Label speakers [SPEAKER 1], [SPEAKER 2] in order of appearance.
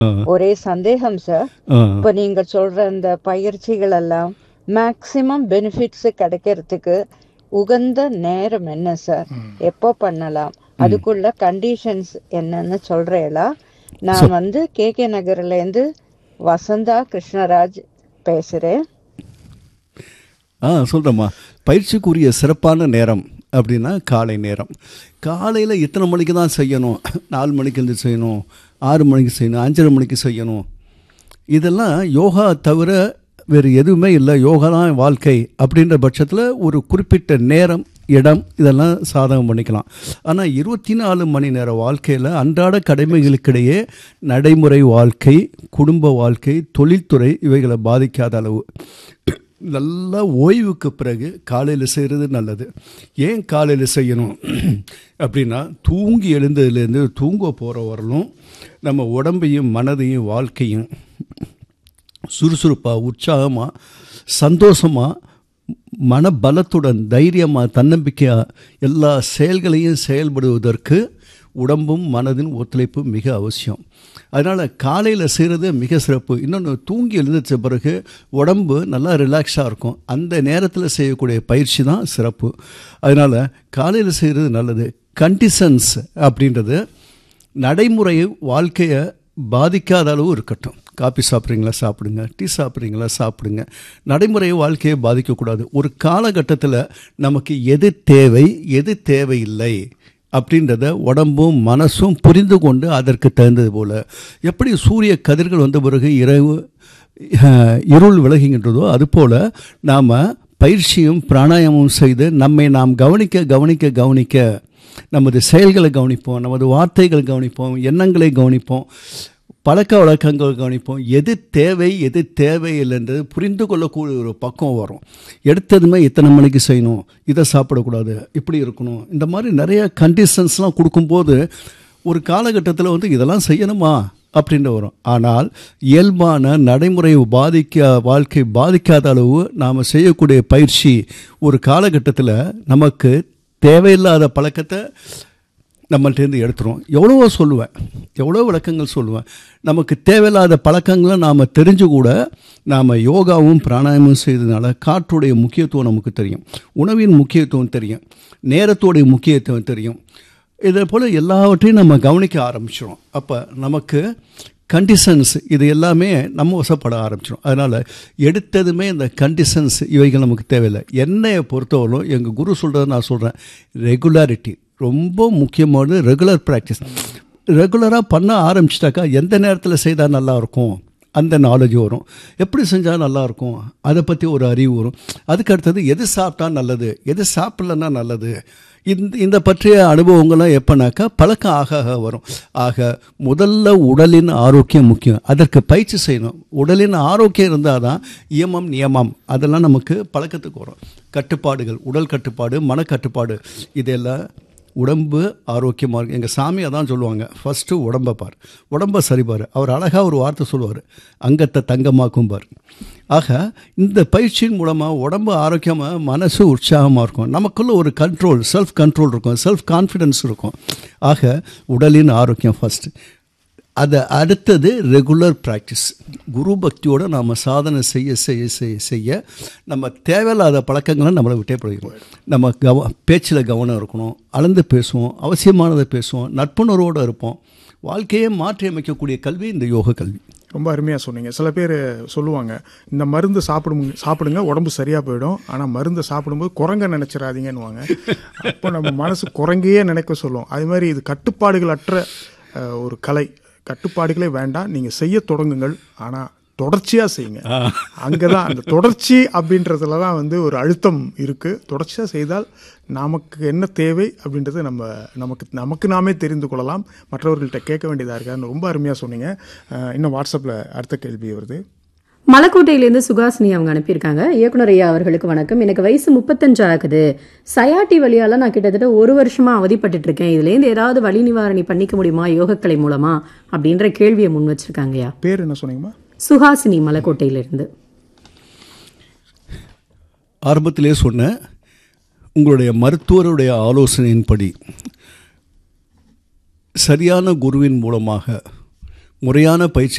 [SPEAKER 1] ஒரே சந்தேகம் சார்
[SPEAKER 2] ஆ
[SPEAKER 1] இப்ப நீங்க சொல்ற இந்த பயிற்சிகள் எல்லாம் மேக்சிமம் பெனிஃபிட்ஸ் கிடைக்கிறதுக்கு உகந்த நேரம் என்ன சார் எப்போ பண்ணலாம் அதுக்குள்ள கண்டிஷன்ஸ் என்னன்னு சொல்றேளா நான் வந்து கே கே நகர்ல இருந்து வசந்தா கிருஷ்ணராஜ் பேசுறேன்
[SPEAKER 2] ஆ சொல்கிறேம்மா பயிற்சிக்குரிய சிறப்பான நேரம் அப்படின்னா காலை நேரம் காலையில் இத்தனை மணிக்கு தான் செய்யணும் நாலு மணிக்கு இருந்து செய்யணும் ஆறு மணிக்கு செய்யணும் அஞ்சரை மணிக்கு செய்யணும் இதெல்லாம் யோகா தவிர வேறு எதுவுமே இல்லை யோகா தான் வாழ்க்கை அப்படின்ற பட்சத்தில் ஒரு குறிப்பிட்ட நேரம் இடம் இதெல்லாம் சாதகம் பண்ணிக்கலாம் ஆனால் இருபத்தி நாலு மணி நேர வாழ்க்கையில் அன்றாட கடமைகளுக்கிடையே நடைமுறை வாழ்க்கை குடும்ப வாழ்க்கை தொழில்துறை இவைகளை பாதிக்காத அளவு நல்லா ஓய்வுக்கு பிறகு காலையில் செய்கிறது நல்லது ஏன் காலையில் செய்யணும் அப்படின்னா தூங்கி எழுந்ததுலேருந்து தூங்க போகிற வரலும் நம்ம உடம்பையும் மனதையும் வாழ்க்கையும் சுறுசுறுப்பாக உற்சாகமாக சந்தோஷமாக மனபலத்துடன் தைரியமாக தன்னம்பிக்கையாக எல்லா செயல்களையும் செயல்படுவதற்கு உடம்பும் மனதின் ஒத்துழைப்பு மிக அவசியம் அதனால் காலையில் செய்கிறது மிக சிறப்பு இன்னொன்று தூங்கி எழுந்திரிச்ச பிறகு உடம்பு நல்லா ரிலாக்ஸாக இருக்கும் அந்த நேரத்தில் செய்யக்கூடிய பயிற்சி தான் சிறப்பு அதனால் காலையில் செய்கிறது நல்லது கண்டிஷன்ஸ் அப்படின்றது நடைமுறை வாழ்க்கையை பாதிக்காத அளவு இருக்கட்டும் காபி சாப்பிட்றீங்களா சாப்பிடுங்க டீ சாப்பிட்றீங்களா சாப்பிடுங்க நடைமுறை வாழ்க்கையை பாதிக்கக்கூடாது ஒரு காலகட்டத்தில் நமக்கு எது தேவை எது தேவையில்லை அப்படின்றத உடம்பும் மனசும் புரிந்து கொண்டு அதற்கு தகுந்தது போல் எப்படி சூரிய கதிர்கள் வந்த பிறகு இரவு அஹ், இருள் விலகுகின்றதோ அதுபோல் நாம் பயிற்சியும் பிராணாயாமமும் செய்து நம்மை நாம் கவனிக்க கவனிக்க கவனிக்க நமது செயல்களை கவனிப்போம் நமது வார்த்தைகளை கவனிப்போம் எண்ணங்களை கவனிப்போம் பழக்க வழக்கங்கள் கவனிப்போம் எது தேவை எது தேவையில்லைன்றது புரிந்து கொள்ளக்கூடிய ஒரு பக்கம் வரும் எடுத்ததுமே இத்தனை மணிக்கு செய்யணும் இதை சாப்பிடக்கூடாது இப்படி இருக்கணும் இந்த மாதிரி நிறைய கண்டிஷன்ஸ்லாம் கொடுக்கும்போது ஒரு காலகட்டத்தில் வந்து இதெல்லாம் செய்யணுமா அப்படின்ற வரும் ஆனால் இயல்பான நடைமுறை பாதிக்க வாழ்க்கை பாதிக்காத அளவு நாம் செய்யக்கூடிய பயிற்சி ஒரு காலகட்டத்தில் நமக்கு தேவையில்லாத பழக்கத்தை நம்மள்டேருந்து எடுத்துரும் எவ்வளவோ சொல்லுவேன் எவ்வளோ விளக்கங்கள் சொல்லுவேன் நமக்கு தேவையில்லாத பழக்கங்களை நாம் தெரிஞ்சு கூட நாம் யோகாவும் பிராணாயாமம் செய்ததுனால காற்றுடைய முக்கியத்துவம் நமக்கு தெரியும் உணவின் முக்கியத்துவம் தெரியும் நேரத்துடைய முக்கியத்துவம் தெரியும் இதே போல் எல்லாவற்றையும் நம்ம கவனிக்க ஆரம்பிச்சிடும் அப்போ நமக்கு கண்டிஷன்ஸ் இது எல்லாமே நம்ம வசப்பட ஆரம்பிச்சிடும் அதனால் எடுத்ததுமே இந்த கண்டிஷன்ஸ் இவைகள் நமக்கு தேவையில்லை என்னையை பொறுத்தவரைக்கும் எங்கள் குரு சொல்கிறத நான் சொல்கிறேன் ரெகுலாரிட்டி ரொம்ப முக்கியமானது ரெகுலர் ப்ராக்டிஸ் ரெகுலராக பண்ண ஆரம்பிச்சிட்டாக்கா எந்த நேரத்தில் செய்தால் நல்லாயிருக்கும் அந்த நாலேஜ் வரும் எப்படி செஞ்சால் நல்லாயிருக்கும் அதை பற்றி ஒரு அறிவு வரும் அதுக்கு அடுத்தது எது சாப்பிட்டா நல்லது எது சாப்பிட்லன்னா நல்லது இந்த இந்த பற்றிய அனுபவங்கள்லாம் எப்போனாக்கா பழக்கம் ஆக ஆக வரும் ஆக முதல்ல உடலின் ஆரோக்கியம் முக்கியம் அதற்கு பயிற்சி செய்யணும் உடலின் ஆரோக்கியம் இருந்தால் தான் இயமம் நியமம் அதெல்லாம் நமக்கு பழக்கத்துக்கு வரும் கட்டுப்பாடுகள் உடல் கட்டுப்பாடு மனக்கட்டுப்பாடு இதெல்லாம் உடம்பு ஆரோக்கியமாக இருக்கும் எங்கள் சாமி அதான் சொல்லுவாங்க ஃபஸ்ட்டு உடம்பை பார் உடம்பை சரிபார் அவர் அழகாக ஒரு வார்த்தை சொல்லுவார் அங்கத்தை தங்கமாக்கும் பார் ஆக இந்த பயிற்சியின் மூலமாக உடம்பு ஆரோக்கியமாக மனசு உற்சாகமாக இருக்கும் நமக்குள்ள ஒரு கண்ட்ரோல் செல்ஃப் கண்ட்ரோல் இருக்கும் செல்ஃப் கான்ஃபிடென்ஸ் இருக்கும் ஆக உடலின் ஆரோக்கியம் ஃபஸ்ட்டு அதை அடுத்தது ரெகுலர் ப்ராக்டிஸ் குரு பக்தியோடு நாம் சாதனை செய்ய செய்ய செய்ய செய்ய நம்ம தேவையில்லாத பழக்கங்களை நம்மளை விட்டே போயிடும் நம்ம கவ பேச்சில் கவனம் இருக்கணும் அளந்து பேசுவோம் அவசியமானதை பேசுவோம் நட்புணர்வோடு இருப்போம் வாழ்க்கையை மாற்றி அமைக்கக்கூடிய கல்வி இந்த யோக கல்வி
[SPEAKER 3] ரொம்ப அருமையாக சொன்னீங்க சில பேர் சொல்லுவாங்க இந்த மருந்து சாப்பிடுங்க சாப்பிடுங்க உடம்பு சரியாக போயிடும் ஆனால் மருந்து சாப்பிடும்போது குரங்க நினச்சிடாதீங்கன்னுவாங்க அப்போ நம்ம மனசு குரங்கையே நினைக்க சொல்லும் அது மாதிரி இது கட்டுப்பாடுகள் அற்ற அஹ், ஒரு கலை கட்டுப்பாடுகளே வேண்டாம் நீங்கள் செய்ய தொடங்குங்கள் ஆனால் தொடர்ச்சியாக செய்யுங்க அங்கே தான் அந்த தொடர்ச்சி அப்படின்றதுல தான் வந்து ஒரு அழுத்தம் இருக்குது தொடர்ச்சியாக செய்தால் நமக்கு என்ன தேவை அப்படின்றது நம்ம நமக்கு நமக்கு நாமே தெரிந்து கொள்ளலாம் மற்றவர்கள்ட்ட கேட்க வேண்டியதாக இருக்கான்னு ரொம்ப அருமையாக சொன்னீங்க அஹ், இன்னும் வாட்ஸ்அப்பில் அடுத்த கேள்வி வருது
[SPEAKER 4] மலக்கோட்டையிலேருந்து சுகாசினி அவங்க அனுப்பியிருக்காங்க இயக்குனர் ஐயா அவர்களுக்கு வணக்கம் எனக்கு வயசு முப்பத்தஞ்சு ஆகுது சயாட்டி வழியால நான் கிட்டத்தட்ட ஒரு வருஷமா அவதிப்பட்டுட்டு இருக்கேன் இதுலேருந்து ஏதாவது வலி நிவாரணி பண்ணிக்க முடியுமா யோகக்கலை மூலமா அப்படின்ற கேள்வியை முன் வச்சிருக்காங்க ஐயா
[SPEAKER 3] பேர் என்ன சொன்னீங்கம்மா
[SPEAKER 4] சுஹாசினி மலக்கோட்டையிலிருந்து
[SPEAKER 2] ஆரம்பத்திலே சொன்ன உங்களுடைய மருத்துவருடைய ஆலோசனையின்படி சரியான குருவின் மூலமாக முறையான பயிற்சி